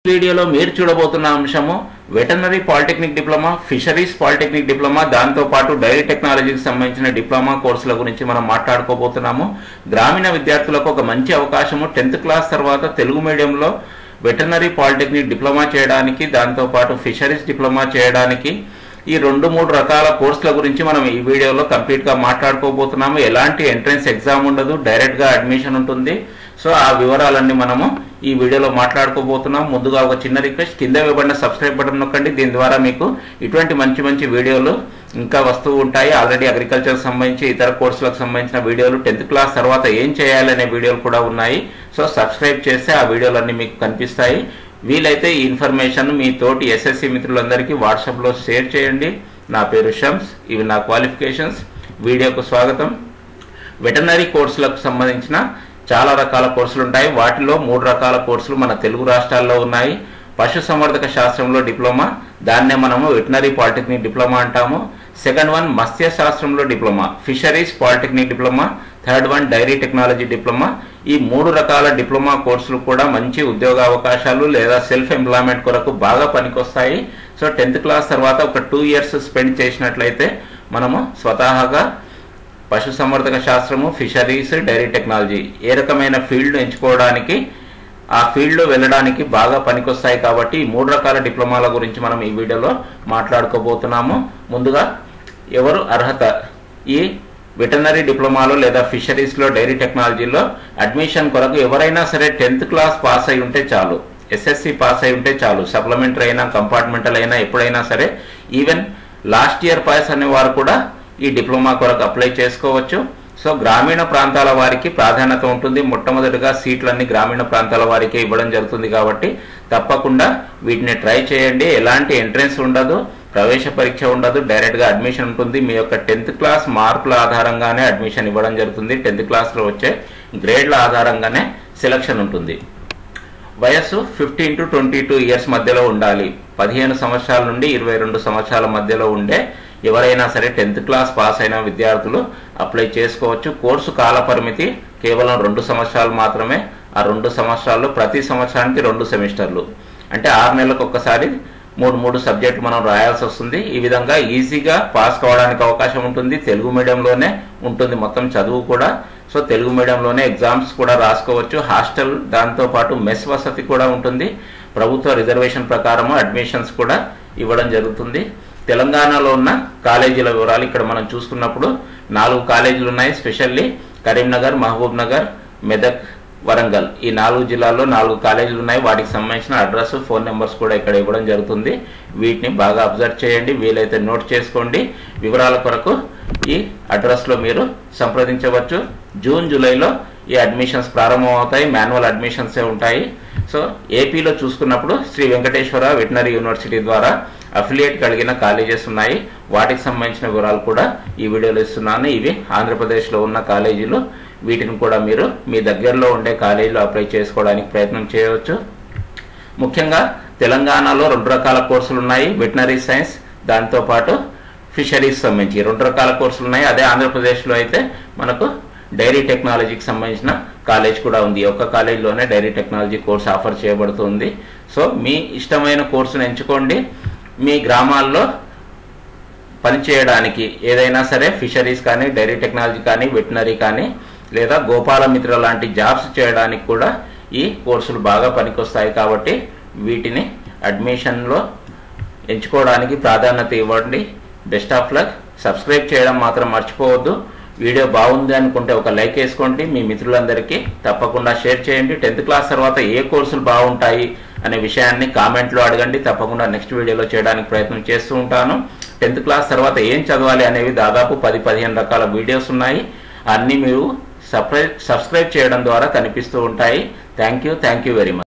వీడియోలో మీరు చూడబోతున్న అంశము veterinary polytechnic diploma fisheries polytechnic diploma దాంతో పాటు డైరీ టెక్నాలజీకి సంబంధించిన డిప్లొమా కోర్సుల గురించి మనం మాట్లాడుకోబోతున్నాము గ్రామీణ విద్యార్థులకు ఒక మంచి అవకాశము టెన్త్ క్లాస్ తర్వాత తెలుగు మీడియంలో వెటర్నరీ పాలిటెక్నిక్ డిప్లొమా చేయడానికి దాంతో పాటు ఫిషరీస్ డిప్లొమా చేయడానికి ఈ రెండు మూడు రకాల కోర్సుల గురించి మనం ఈ వీడియోలో కంప్లీట్ గా మాట్లాడుకోబోతున్నాము ఎలాంటి ఎంట్రన్స్ ఎగ్జామ్ ఉండదు డైరెక్ట్ గా అడ్మిషన్ ఉంటుంది సో ఆ వివరాలన్నీ మనము ఈ వీడియోలో మాట్లాడుకోబోతున్నాం ముందుగా ఒక చిన్న రిక్వెస్ట్ కింద ఇవ్వబడిన సబ్స్క్రైబ్ బటన్ నొక్కండి దీని ద్వారా మీకు ఇటువంటి మంచి మంచి వీడియోలు ఇంకా వస్తూ ఉంటాయి ఆల్రెడీ అగ్రికల్చర్ సంబంధించి ఇతర కోర్సులకు సంబంధించిన వీడియోలు టెన్త్ క్లాస్ తర్వాత ఏం చేయాలనే వీడియోలు కూడా ఉన్నాయి సో సబ్స్క్రైబ్ చేస్తే ఆ వీడియోలన్నీ మీకు కనిపిస్తాయి వీలైతే ఈ ఇన్ఫర్మేషన్ మీ తోటి ఎస్ఎస్సి మిత్రులందరికీ వాట్సాప్లో షేర్ చేయండి నా పేరు షమ్స్ ఇవి నా క్వాలిఫికేషన్స్ వీడియోకు స్వాగతం వెటర్నరీ కోర్సులకు సంబంధించిన చాలా రకాల కోర్సులు ఉంటాయి వాటిలో మూడు రకాల కోర్సులు మన తెలుగు రాష్ట్రాల్లో ఉన్నాయి పశు సంవర్ధక శాస్త్రంలో డిప్లొమా దాన్నే మనము వెటనరీ పాలిటెక్నిక్ డిప్లొమా అంటాము సెకండ్ వన్ మత్స్య శాస్త్రంలో diploma fisheries polytechnic diploma third one dairy technology diploma ఈ మూడు రకాల డిప్లొమా కోర్సులు కూడా మంచి ఉద్యోగ అవకాశాలు లేదా సెల్ఫ్ ఎంప్లాయ్మెంట్ కొరకు బాగా పనికొస్తాయి సో టెన్త్ క్లాస్ తర్వాత ఒక టూ ఇయర్స్ స్పెండ్ చేసినట్లయితే మనము స్వతహాగా పశు సంవర్ధక శాస్త్రము ఫిషరీస్ డైరీ టెక్నాలజీ ఏ రకమైన ఫీల్డ్ ఎంచుకోవడానికి ఆ ఫీల్డ్లో వెళ్ళడానికి బాగా పనికొస్తాయి కాబట్టి ఈ మూడు రకాల డిప్లొమాల గురించి మనం ఈ వీడియోలో మాట్లాడుకోబోతున్నాము ముందుగా ఎవరు అర్హత ఈ వెటర్నరీ డిప్లొమాలో లేదా ఫిషరీస్లో డైరీ టెక్నాలజీలో అడ్మిషన్ కొరకు ఎవరైనా సరే టెన్త్ క్లాస్ పాస్ అయి ఉంటే చాలు ఎస్ఎస్సి పాస్ అయి ఉంటే చాలు సప్లిమెంటరీ అయినా కంపార్ట్మెంటల్ అయినా ఎప్పుడైనా సరే ఈవెన్ లాస్ట్ ఇయర్ పాస్ అనే వారు కూడా ఈ డిప్లొమా కొరకు అప్లై చేసుకోవచ్చు సో గ్రామీణ ప్రాంతాల వారికి ప్రాధాన్యత ఉంటుంది మొట్టమొదటిగా సీట్లన్నీ గ్రామీణ ప్రాంతాల వారికి ఇవ్వడం జరుగుతుంది కాబట్టి తప్పకుండా వీటిని ట్రై చేయండి ఎలాంటి ఎంట్రెన్స్ ఉండదు ప్రవేశ పరీక్ష ఉండదు డైరెక్ట్గా అడ్మిషన్ ఉంటుంది మీ యొక్క టెన్త్ క్లాస్ మార్కుల ఆధారంగానే అడ్మిషన్ ఇవ్వడం జరుగుతుంది టెన్త్ క్లాస్లో వచ్చే గ్రేడ్ల ఆధారంగానే సెలక్షన్ ఉంటుంది వయస్సు fifteen to twenty two years మధ్యలో ఉండాలి పదిహేను సంవత్సరాల నుండి ఇరవై రెండు సంవత్సరాల మధ్యలో ఉండే ఎవరైనా సరే టెన్త్ క్లాస్ పాస్ అయిన విద్యార్థులు అప్లై చేసుకోవచ్చు కోర్సు కాల పరిమితి కేవలం రెండు సంవత్సరాలు మాత్రమే ఆ రెండు సంవత్సరాల్లో ప్రతి సంవత్సరానికి రెండు సెమిస్టర్లు అంటే ఆరు నెలలకు ఒక్కసారి మూడు మూడు సబ్జెక్టు మనం రాయాల్సి వస్తుంది ఈ విధంగా ఈజీగా పాస్ కావడానికి అవకాశం ఉంటుంది తెలుగు మీడియంలోనే ఉంటుంది మొత్తం చదువు కూడా సో తెలుగు మీడియంలోనే ఎగ్జామ్స్ కూడా రాసుకోవచ్చు హాస్టల్ దాంతో పాటు మెస్ వసతి కూడా ఉంటుంది ప్రభుత్వ రిజర్వేషన్ ప్రకారము అడ్మిషన్స్ కూడా ఇవ్వడం జరుగుతుంది తెలంగాణలో ఉన్న కాలేజీల వివరాలు ఇక్కడ మనం చూసుకున్నప్పుడు నాలుగు కాలేజీలు ఉన్నాయి స్పెషల్లీ కరీంనగర్ మహబూబ్ నగర్ మెదక్ వరంగల్ ఈ నాలుగు జిల్లాల్లో నాలుగు కాలేజీలు ఉన్నాయి వాటికి సంబంధించిన అడ్రస్ ఫోన్ నెంబర్స్ కూడా ఇక్కడ ఇవ్వడం జరుగుతుంది వీటిని బాగా అబ్జర్వ్ చేయండి వీలైతే నోట్ చేసుకోండి వివరాల కొరకు ఈ అడ్రస్లో మీరు సంప్రదించవచ్చు జూన్ జూలైలో ఈ అడ్మిషన్స్ ప్రారంభమవుతాయి మాన్యువల్ అడ్మిషన్సే ఉంటాయి సో ఏపీలో చూసుకున్నప్పుడు శ్రీ వెంకటేశ్వర వెటనరీ యూనివర్సిటీ ద్వారా అఫిలియేట్ కలిగిన కాలేజెస్ ఉన్నాయి వాటికి సంబంధించిన వివరాలు కూడా ఈ వీడియోలో ఇస్తున్నాను ఇవి ఆంధ్రప్రదేశ్లో ఉన్న కాలేజీలు వీటిని కూడా మీరు మీ దగ్గరలో ఉండే కాలేజీలో అప్లై చేసుకోవడానికి ప్రయత్నం చేయవచ్చు ముఖ్యంగా తెలంగాణలో రెండు రకాల కోర్సులు ఉన్నాయి వెటనరీ సైన్స్ దాంతోపాటు ఫిషరీస్ సంబంధించి రెండు రకాల కోర్సులు ఉన్నాయి అదే ఆంధ్రప్రదేశ్లో అయితే మనకు డైరీ టెక్నాలజీకి సంబంధించిన కాలేజ్ కూడా ఉంది ఒక్క కాలేజీలోనే డైరీ టెక్నాలజీ కోర్స్ ఆఫర్ చేయబడుతుంది సో మీ ఇష్టమైన కోర్సును ఎంచుకోండి మీ గ్రామాల్లో పనిచేయడానికి ఏదైనా సరే ఫిషరీస్ కానీ డైరీ టెక్నాలజీ కానీ వెటనరీ కానీ లేదా గోపాలమిత్ర లాంటి జాబ్స్ చేయడానికి కూడా ఈ కోర్సులు బాగా పనికొస్తాయి కాబట్టి వీటిని అడ్మిషన్లో ఎంచుకోవడానికి ప్రాధాన్యత ఇవ్వండి బెస్ట్ ఆఫ్ లక్ సబ్స్క్రైబ్ చేయడం మాత్రం మర్చిపోవద్దు వీడియో బాగుంది అనుకుంటే ఒక లైక్ వేసుకోండి మీ మిత్రులందరికీ తప్పకుండా షేర్ చేయండి టెన్త్ క్లాస్ తర్వాత ఏ కోర్సులు బాగుంటాయి అనే విషయాన్ని కామెంట్లో అడగండి తప్పకుండా నెక్స్ట్ వీడియోలో చేయడానికి ప్రయత్నం చేస్తూ ఉంటాను టెన్త్ క్లాస్ తర్వాత ఏం చదవాలి అనేవి దాదాపు పది పదిహేను రకాల వీడియోస్ ఉన్నాయి అన్నీ మీరు సబ్స్క్రైబ్ సబ్స్క్రైబ్ చేయడం ద్వారా కనిపిస్తూ ఉంటాయి thank you thank you very much